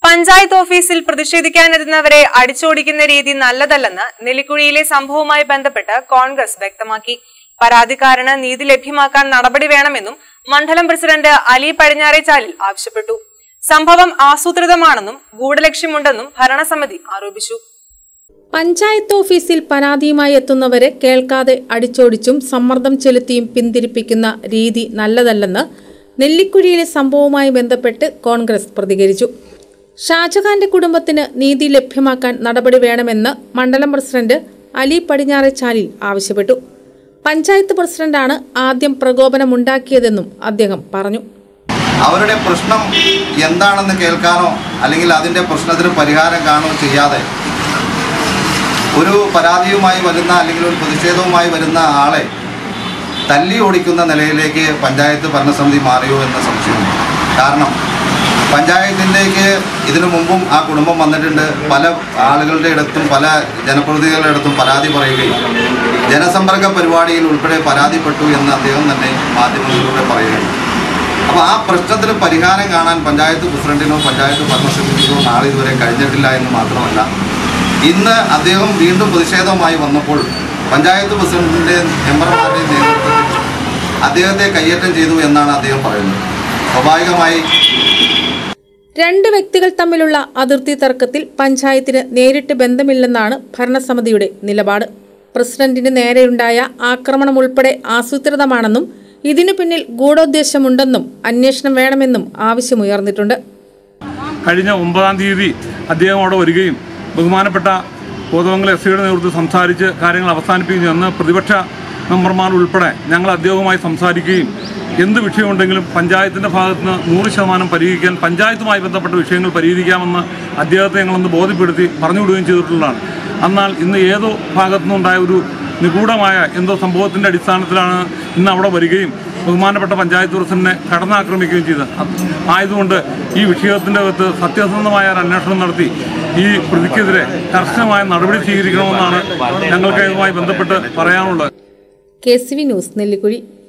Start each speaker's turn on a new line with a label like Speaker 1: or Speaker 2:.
Speaker 1: പഞ്ചായത്ത് ഓഫീസിൽ പ്രതിഷേധിക്കാനെത്തുന്നവരെ അടിച്ചോടിക്കുന്ന രീതി നല്ലതല്ലെന്ന് നെല്ലിക്കുഴിയിലെ സംഭവവുമായി ബന്ധപ്പെട്ട് കോൺഗ്രസ് വ്യക്തമാക്കി പരാതിക്കാരന് നീതി ലഭ്യമാക്കാൻ നടപടി വേണമെന്നും മണ്ഡലം പ്രസിഡന്റ് അലി പടിഞ്ഞാറേച്ചാലിൽ ആവശ്യപ്പെട്ടു സംഭവം ആസൂത്രിതമാണെന്നും ഗൂഢലക്ഷ്യമുണ്ടെന്നും ഭരണസമിതി ആരോപിച്ചു
Speaker 2: പഞ്ചായത്ത് ഓഫീസിൽ പരാതിയുമായി എത്തുന്നവരെ കേൾക്കാതെ അടിച്ചോടിച്ചും സമ്മർദ്ദം ചെലുത്തിയും പിന്തിരിപ്പിക്കുന്ന രീതി നല്ലതല്ലെന്ന് നെല്ലിക്കുഴിയിലെ സംഭവവുമായി ബന്ധപ്പെട്ട് കോൺഗ്രസ് പ്രതികരിച്ചു ഷാജഹാന്റെ കുടുംബത്തിന് നീതി ലഭ്യമാക്കാൻ നടപടി വേണമെന്ന് മണ്ഡലം പ്രസിഡന്റ് അലി പടിഞ്ഞാറേച്ചാലിൽ ആവശ്യപ്പെട്ടു പഞ്ചായത്ത് പ്രസിഡന്റാണ് ആദ്യം പ്രകോപനമുണ്ടാക്കിയതെന്നും അദ്ദേഹം പറഞ്ഞു
Speaker 3: അവരുടെ പ്രശ്നം എന്താണെന്ന് കേൾക്കാനോ അല്ലെങ്കിൽ അതിൻ്റെ പ്രശ്നത്തിന് പരിഹാരം കാണുകയോ ചെയ്യാതെ ഒരു പരാതിയുമായി വരുന്ന അല്ലെങ്കിൽ ഒരു പ്രതിഷേധവുമായി വരുന്ന ആളെ തല്ലി ഓടിക്കുന്ന നിലയിലേക്ക് പഞ്ചായത്ത് ഭരണസമിതി മാറിയോ എന്ന സംശയമുണ്ട് കാരണം പഞ്ചായത്തിലേക്ക് ഇതിനു മുമ്പും ആ കുടുംബം വന്നിട്ടുണ്ട് പല ആളുകളുടെ അടുത്തും പല ജനപ്രതിനിധികളുടെ അടുത്തും പരാതി പറയുകയും ജനസമ്പർക്ക പരിപാടിയിൽ ഉൾപ്പെടെ പരാതിപ്പെട്ടു എന്ന് അദ്ദേഹം തന്നെ മാധ്യമങ്ങളിലൂടെ പറയുകയും അപ്പോൾ ആ പ്രശ്നത്തിന് പരിഹാരം കാണാൻ പഞ്ചായത്ത് പ്രസിഡന്റിനോ പഞ്ചായത്ത് ഭരണസമിതിക്കോ നാളെ ഇതുവരെ കഴിഞ്ഞിട്ടില്ല എന്ന് മാത്രമല്ല ഇന്ന് അദ്ദേഹം വീണ്ടും പ്രതിഷേധവുമായി വന്നപ്പോൾ പഞ്ചായത്ത് പ്രസിഡന്റിൻ്റെ മെമ്പർമാരുടെയും നേതൃത്വത്തിൽ അദ്ദേഹത്തെ കയ്യേറ്റം ചെയ്തു എന്നാണ് അദ്ദേഹം പറയുന്നത് സ്വാഭാവികമായി
Speaker 2: രണ്ട് വ്യക്തികൾ തമ്മിലുള്ള അതിർത്തി തർക്കത്തിൽ പഞ്ചായത്തിന് നേരിട്ട് ബന്ധമില്ലെന്നാണ് ഭരണസമിതിയുടെ നിലപാട് പ്രസിഡന്റിന് നേരെയുണ്ടായ ആക്രമണം ഉൾപ്പെടെ ആസൂത്രിതമാണെന്നും ഇതിനു പിന്നിൽ ഗൂഢോദ്ദേശമുണ്ടെന്നും അന്വേഷണം വേണമെന്നും ആവശ്യമുയർന്നിട്ടുണ്ട്
Speaker 4: കഴിഞ്ഞ ഒമ്പതാം തീയതി അദ്ദേഹം അവിടെ വരികയും ബഹുമാനപ്പെട്ട കോതമംഗലം എസ് സിയുടെ നേതൃത്വത്തിൽ സംസാരിച്ച് കാര്യങ്ങൾ അവസാനിപ്പിക്കുകയും ചെയ്തു. അന്ന് പ്രതിപക്ഷ മെമ്പർമാർ ഉൾപ്പെടെ ഞങ്ങൾ അദ്ദേഹവുമായി സംസാരിക്കുകയും എന്ത് വിഷയമുണ്ടെങ്കിലും പഞ്ചായത്തിൻ്റെ ഭാഗത്ത് നിന്ന് നൂറ് ശതമാനം പരിഹരിക്കാൻ പഞ്ചായത്തുമായി ബന്ധപ്പെട്ട വിഷയങ്ങൾ പരിഹരിക്കാമെന്ന് അദ്ദേഹത്തെ ഞങ്ങളൊന്ന് ബോധ്യപ്പെടുത്തി പറഞ്ഞുവിടുകയും ചെയ്തിട്ടുള്ളതാണ് എന്നാൽ ഇന്ന് ഏതോ ഭാഗത്തു നിന്നുണ്ടായ ഒരു നിഗൂഢമായ എന്തോ സംഭവത്തിൻ്റെ അടിസ്ഥാനത്തിലാണ് ഇന്ന് അവിടെ വരികയും ബഹുമാനപ്പെട്ട പഞ്ചായത്ത് പ്രസിഡന്റിനെ കടന്നാക്രമിക്കുകയും ചെയ്തത് അത് ആയതുകൊണ്ട് ഈ വിഷയത്തിൻ്റെ അകത്ത് സത്യസന്ധമായ ഒരു അന്വേഷണം നടത്തി ഈ പ്രതിക്കെതിരെ കർശനമായ നടപടി സ്വീകരിക്കണമെന്നാണ് ഞങ്ങൾക്ക് ഇതുമായി ബന്ധപ്പെട്ട് പറയാനുള്ളത്
Speaker 2: K C V news Nellikuzhi